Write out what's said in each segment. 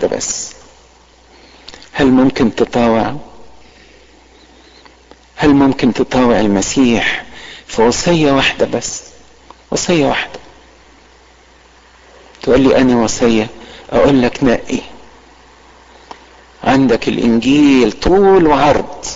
واحدة بس هل ممكن تطاوع هل ممكن تطاوع المسيح في وصية واحدة بس وصية واحدة تقول لي أنا وصية أقول لك نقي عندك الإنجيل طول وعرض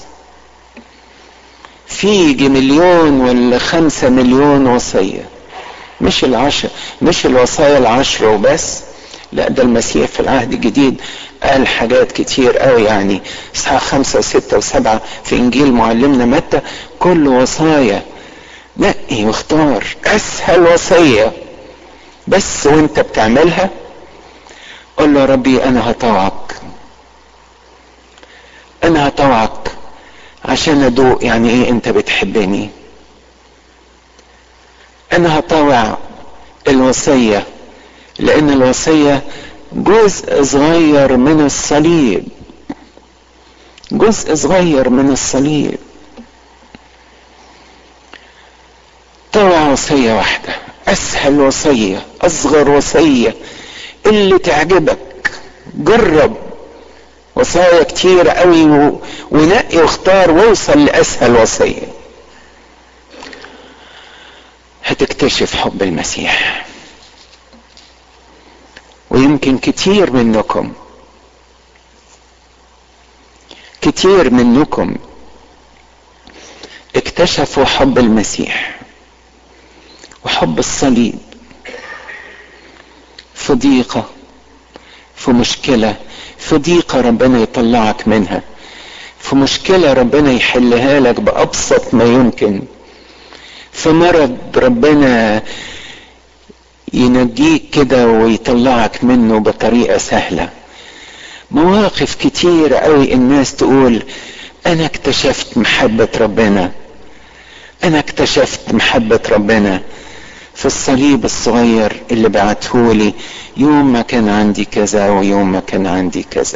فيجي مليون ولا خمسة مليون وصية مش العشر مش الوصايا العشر وبس لا ده المسيح في العهد الجديد قال حاجات كتير قوي يعني اصحاح خمسة وستة وسبعة في انجيل معلمنا متى كل وصايا نقي واختار اسهل وصية بس وانت بتعملها قول له يا ربي انا هطوعك انا هطوعك عشان ادوق يعني ايه انت بتحبني انا هطوع الوصية لان الوصية جزء صغير من الصليب جزء صغير من الصليب طوع وصية واحدة اسهل وصية اصغر وصية اللي تعجبك جرب وصايا كتير قوي و... ونقي واختار واوصل لاسهل وصيه هتكتشف حب المسيح ويمكن كتير منكم كتير منكم اكتشفوا حب المسيح وحب الصليب في ضيقه في مشكله في ضيقه ربنا يطلعك منها في مشكله ربنا يحلها لك بابسط ما يمكن في مرض ربنا ينجيك كده ويطلعك منه بطريقه سهله مواقف كتير قوي الناس تقول انا اكتشفت محبه ربنا انا اكتشفت محبه ربنا في الصليب الصغير اللي بعتهولي يوم ما كان عندي كذا ويوم ما كان عندي كذا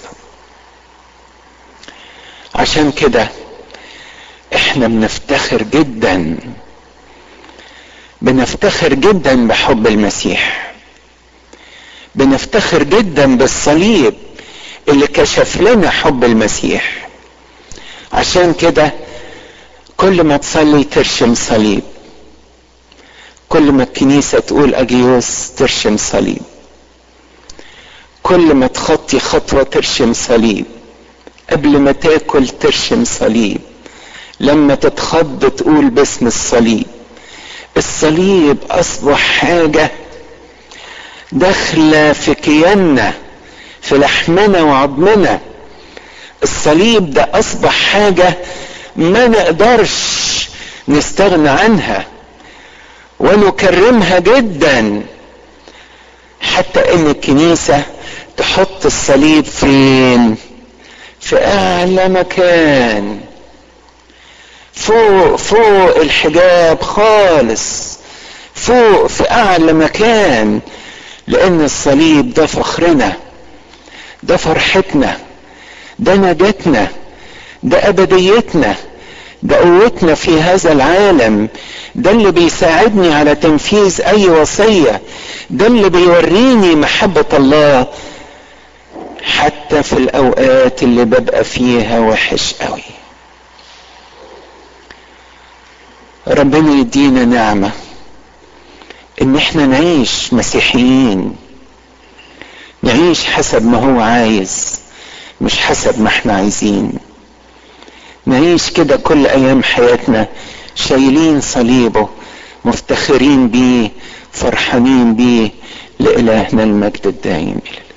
عشان كده احنا بنفتخر جدا بنفتخر جدا بحب المسيح بنفتخر جدا بالصليب اللي كشف لنا حب المسيح عشان كده كل ما تصلي ترشم صليب كل ما الكنيسة تقول أجيوس ترشم صليب كل ما تخطي خطوة ترشم صليب قبل ما تاكل ترشم صليب لما تتخض تقول باسم الصليب الصليب أصبح حاجة داخلة في كياننا في لحمنا وعظمنا الصليب ده أصبح حاجة ما نقدرش نستغنى عنها ونكرمها جدا حتى ان الكنيسة تحط الصليب فين في اعلى مكان فوق فوق الحجاب خالص فوق في اعلى مكان لان الصليب ده فخرنا ده فرحتنا ده نجاتنا ده ابديتنا ده قوتنا في هذا العالم ده اللي بيساعدني على تنفيذ اي وصيه ده اللي بيوريني محبه الله حتى في الاوقات اللي ببقى فيها وحش قوي ربنا يدينا نعمه ان احنا نعيش مسيحيين نعيش حسب ما هو عايز مش حسب ما احنا عايزين نعيش كده كل ايام حياتنا شايلين صليبه مفتخرين بيه فرحانين بيه لالهنا المجد الدائم الى